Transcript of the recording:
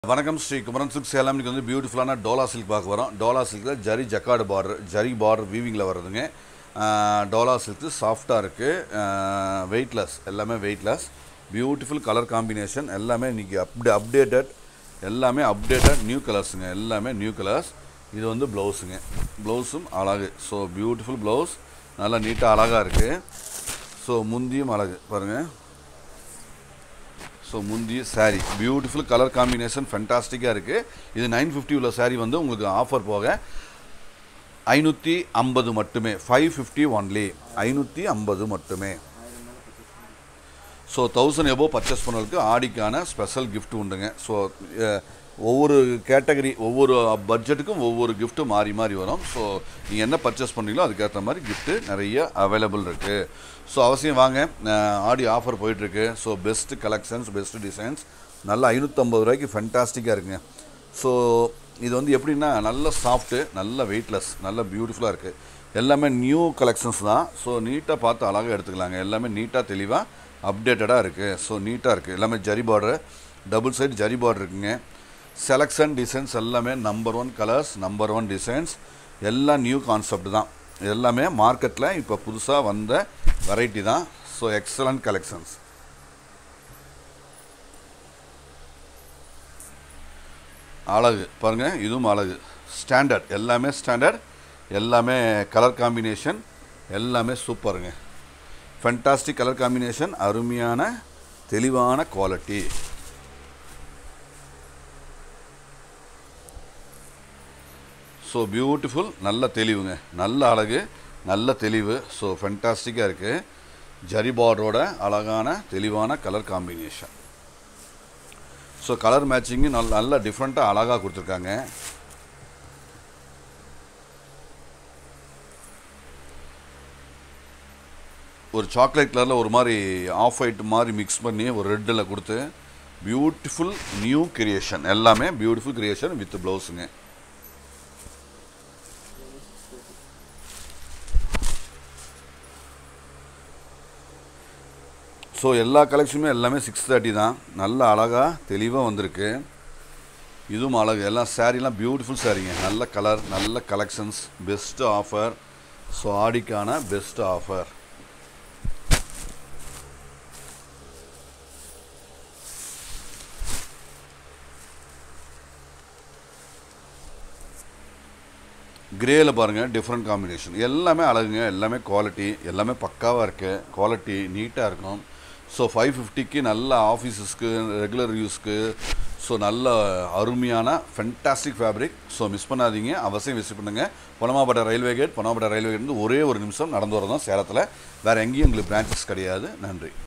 வணக்கம் ஸ்ரீ குமரன் சில்க் சேலம் இன்னைக்கு வந்து பியூட்டிஃபுல்லான டோலா சில்க் பார்க்க வரோம் டோலா சில்கில் zari jacquard border zari border வீவிங்கில் வர்றதுங்க ஆஹ் டோலா சில்க்கு சாஃப்டாக இருக்குது வெயிட்லெஸ் எல்லாமே வெயிட்லெஸ் பியூட்டிஃபுல் கலர் காம்பினேஷன் எல்லாமே இன்றைக்கி அப்டே அப்டேட்டட் எல்லாமே அப்டேட்டட் நியூ கலர்ஸுங்க எல்லாமே நியூ கலர்ஸ் இது வந்து ப்ளவுஸுங்க ப்ளவுஸும் அழகு ஸோ பியூட்டிஃபுல் ப்ளவுஸ் நல்லா நீட்டாக அழகாக இருக்குது ஸோ முந்தியும் அழகு பாருங்கள் ஸோ முந்தி saree பியூட்டிஃபுல் கலர் காம்பினேஷன் ஃபென்டாஸ்டிக்காக இருக்குது இது நைன் ஃபிஃப்டி உள்ள saree வந்து உங்களுக்கு ஆஃபர் போக ஐநூற்றி ஐம்பது மட்டுமே ஃபைவ் ஃபிஃப்டி ஒன்லி ஐநூற்றி ஐம்பது மட்டுமே ஸோ தௌசண்ட் எபோ பர்ச்சேஸ் பண்ணவங்களுக்கு ஆடிக்கான ஸ்பெஷல் gift உண்டுங்க ஸோ ஒவ்வொரு கேட்டகரி ஒவ்வொரு பட்ஜெட்டுக்கும் ஒவ்வொரு gift மாறி மாறி வரும் ஸோ நீங்கள் என்ன பர்ச்சேஸ் பண்ணுறீங்களோ அதுக்கேற்ற மாதிரி gift நிறைய அவைலபிள் இருக்குது ஸோ அவசியம் வாங்க அஹ், ஆடி ஆஃபர் போயிட்டுருக்கு so best collections best designs நல்ல ஐநூற்றம்பது ரூபாய்க்கு ஃபென்டாஸ்டிக்காக இருக்குங்க ஸோ இது வந்து எப்படின்னா நல்ல சாஃப்ட்டு நல்ல வெயிட்லெஸ் நல்ல பியூட்டிஃபுல்லாக இருக்குது எல்லாமே நியூ கலெக்ஷன்ஸ் தான் ஸோ நீட்டாக பார்த்து அழகாக எடுத்துக்கலாங்க எல்லாமே நீட்டாக தெளிவாக அப்டேட்டடாக இருக்குது ஸோ நீட்டாக இருக்குது எல்லாமே zari border double side zari border இருக்குங்க செலக்ஷன் டிசைன்ஸ் எல்லாமே number one colours number one designs எல்லாம் நியூ கான்செப்ட் தான் எல்லாமே மார்க்கெட்டில் இப்போ புதுசாக வந்த வெரைட்டி தான் ஸோ எக்ஸலண்ட் கலெக்ஷன்ஸ் அழகு பாருங்கள் இதுவும் அழகு ஸ்டாண்டர்ட் எல்லாமே ஸ்டாண்டர்ட் எல்லாமே கலர் காம்பினேஷன் எல்லாமே சூப்பருங்க ஃபென்டாஸ்டிக் கலர் காம்பினேஷன் அருமையான தெளிவான குவாலிட்டி ஸோ பியூட்டிஃபுல் நல்ல தெளிவுங்க நல்ல அழகு நல்ல தெளிவு ஸோ ஃபென்டாஸ்டிக்காக இருக்குது ஜரி பார்டரோட அழகான தெளிவான colour combination so colour matching நல்ல நல்ல டிஃப்ரெண்ட்டாக அழகாக கொடுத்துருக்காங்க ஒரு சாக்லேட் கலரில் ஒரு மாதிரி ஆஃப் ஒயிட் மாதிரி மிக்ஸ் பண்ணி ஒரு ரெட்டில் கொடுத்து பியூட்டிஃபுல் நியூ கிரியேஷன் எல்லாமே பியூட்டிஃபுல் கிரியேஷன் வித் ப்ளவுஸுங்க ஸோ எல்லா கலெக்ஷனுமே எல்லாமே சிக்ஸ் தேர்ட்டி தான் நல்ல அழகாக தெளிவாக வந்திருக்கு இதுவும் அழகு எல்லாம் சாரீலாம் பியூட்டிஃபுல் சாரீங்க நல்ல கலர் நல்ல கலெக்ஷன்ஸ் பெஸ்ட்டு ஆஃபர் ஸோ ஆடிக்கான பெஸ்ட் ஆஃபர் கிரேயில் பாருங்கள் டிஃப்ரெண்ட் காம்பினேஷன் எல்லாமே அழகுங்க எல்லாமே குவாலிட்டி எல்லாமே பக்காவாக இருக்குது குவாலிட்டி நீட்டாக இருக்கும் ஸோ ஃபைவ் ஃபிஃப்டிக்கு நல்ல ஆஃபீஸஸ்க்கு ரெகுலர் யூஸ்க்கு ஸோ நல்ல அருமையான ஃபென்டாஸ்டிக் ஃபேப்ரிக் ஸோ மிஸ் பண்ணாதீங்க அவசியம் விசிட் பண்ணுங்கள் பொனமாப்பட்ட ரயில்வே கேட் பொனமாப்பட்ட ரயில்வே கேட் வந்து ஒரே ஒரு நிமிஷம் நடந்து வரதான் சேலத்தில் வேறு எங்கேயும் எங்களுக்கு பிரான்ச்சஸ் கிடையாது நன்றி